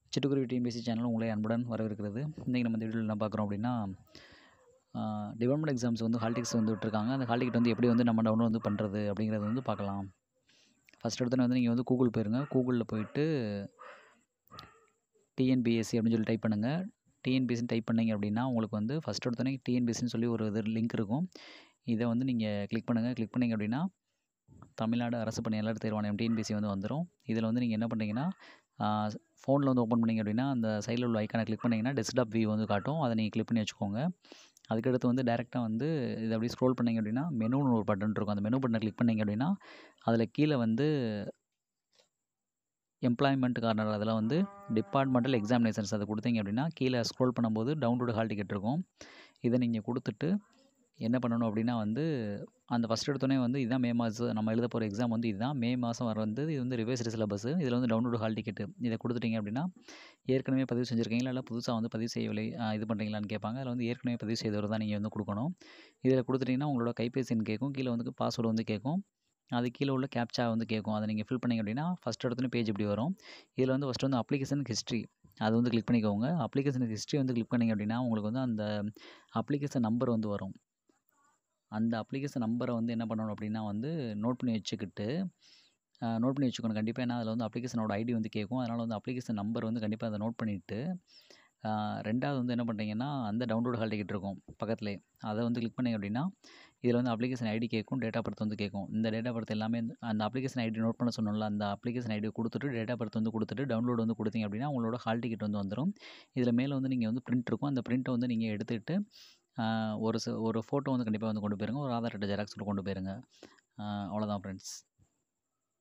சிட்டுக்குருவி TNPSC channel உங்களை அன்புடன் வரவேற்கிறது இன்றைக்கி நம்ம இந்த வீடியோவில் என்ன பார்க்குறோம் அப்படின்னா டிபார்ட்மெண்ட் எக்ஸாம்ஸ் வந்து ஹால் டிக்கெட்ஸ் வந்து விட்டுருக்காங்க அந்த ஹால் டிக்கெட் வந்து எப்படி வந்து நம்ம டவுன்லோட் வந்து பண்ணுறது அப்படிங்கிறத வந்து பார்க்கலாம் ஃபஸ்ட் எடுத்தோன்னே வந்து நீங்கள் வந்து கூகுள் போயிருங்க கூகுளில் போயிட்டு டிஎன்பிஎஸ்சி அப்படின்னு சொல்லி டைப் பண்ணுங்கள் டிஎன்பிஎஸ்சின்னு டைப் பண்ணீங்க அப்படின்னா உங்களுக்கு வந்து ஃபஸ்ட் எடுத்தோன்னே டிஎன்பிஎஸ்சின்னு சொல்லி ஒரு இது லிங்க் இருக்கும் இதை வந்து நீங்கள் கிளிக் பண்ணுங்கள் கிளிக் பண்ணிங்க அப்படின்னா தமிழ்நாடு அரசு பணியாளர் தேர்வாணையம் டிஎன்பிஎஸ்சி வந்து வந்துடும் இதில் வந்து நீங்கள் என்ன பண்ணுறீங்கன்னா ஃபோனில் வந்து ஓப்பன் பண்ணிங்க அப்படின்னா அந்த சைடில் உள்ள ஐக்கானை கிளிக் பண்ணிங்கன்னா டெஸ்க்டாப் வியூ வந்து காட்டும் அதை நீங்கள் கிளிக் பண்ணி வச்சுக்கோங்க அதுக்கடுத்து வந்து டேரெக்டாக வந்து இதை அப்படியே ஸ்க்ரோல் பண்ணிங்க அப்படின்னா மெனுன்னு ஒரு பட்டன் இருக்கும் அந்த மெனு பட்டனை கிளிக் பண்ணிங்க அப்படின்னா அதில் கீழே வந்து எம்ப்ளாய்மெண்ட் கார்னர் அதில் வந்து டிபார்ட்மெண்டல் எக்ஸாமினேஷன்ஸ் அதை கொடுத்தீங்க அப்படின்னா கீழே ஸ்க்ரோல் பண்ணும்போது டவுன்லோடு ஹால் டிக்கெட் இருக்கும் இதை நீங்கள் கொடுத்துட்டு என்ன பண்ணணும் அப்படின்னா வந்து அந்த ஃபஸ்ட் எடுத்தோடனே வந்து இதுதான் மே மாதம் நம்ம எழுத போகிற எக்ஸாம் வந்து இதுதான் மே மாதம் வர வந்து இது வந்து ரிவைஸ்டு சிலபஸ் இதில் வந்து டவுன்லோடு ஹால் டிக்கெட்டு இதை கொடுத்துட்டீங்க அப்படின்னா ஏற்கனவே பதிவு செஞ்சுருக்கீங்களா இல்லை புதுசாக வந்து பதிவு செய்யவில்லை இது பண்ணுறீங்களான்னு கேட்பாங்க அதில் வந்து ஏற்கனவே பதிவு செய்தவர் தான் நீங்கள் வந்து கொடுக்கணும் இதில் கொடுத்துட்டிங்கன்னா உங்களோட கைபேசி எண் கேட்கும் கீழே வந்து பாஸ்வேர்டு வந்து கேட்கும் அது கீழே உள்ள கேப்ச்சா வந்து கேட்கும் அதை நீங்கள் ஃபில் பண்ணிங்க அப்படின்னா ஃபஸ்ட் எடுத்தோன்னே பேஜ் இப்படி வரும் இதில் வந்து ஃபஸ்ட்டு வந்து அப்ளிகேஷன் ஹிஸ்ட்ரி அது வந்து கிளிக் பண்ணிக்கோங்க அப்ளிகேஷன் ஹிஸ்ட்ரி வந்து கிளிக் பண்ணிங்க அப்படின்னா உங்களுக்கு வந்து அந்த அப்ளிகேஷன் நம்பர் வந்து வரும் அந்த அப்ளிகேஷன் நம்பரை வந்து என்ன பண்ணணும் அப்படின்னா வந்து நோட் பண்ணி வச்சுக்கிட்டு நோட் பண்ணி வச்சுக்கணும் கண்டிப்பாக ஏன்னா அதில் வந்து அப்ளிகேஷனோட ஐடி வந்து கேட்கும் அதனால் வந்து அப்ளிகேஷன் நம்பர் வந்து கண்டிப்பாக அதை நோட் பண்ணிவிட்டு ரெண்டாவது வந்து என்ன பண்ணுறீங்கன்னா அந்த டவுன்லோட் ஹால் டிக்கெட் இருக்கும் பக்கத்துலேயே அதை வந்து கிளிக் பண்ணிங்க அப்படின்னா இதில் வந்து அப்ளிகேஷன் ஐடி கேட்கும் டேட்டா பர்த் வந்து கேட்கும் இந்த டேட்டா பர்த் எல்லாமே அந்த அப்ளிகேஷன் ஐடி நோட் பண்ண சொன்னோம்ல அந்த அப்ளிகேஷன் ஐடி கொடுத்துட்டு டேட்டா பர்த் வந்து கொடுத்துட்டு டவுன்லோட் வந்து கொடுத்தீங்க அப்படின்னா உங்களோட ஹால் டிக்கெட் வந்து வந்துடும் இதில் மேலே வந்து நீங்கள் வந்து பிரிண்ட் இருக்கும் அந்த பிரிண்ட்டை வந்து நீங்கள் எடுத்துகிட்டு ஒரு ஒரு ஃபோட்டோ வந்து கண்டிப்பாக வந்து கொண்டு போயிருங்க ஒரு ஆதார் அட்டை ஜெராக்ஸ் கொண்டு போயிருங்க அவ்வளோதான் ஃப்ரெண்ட்ஸ்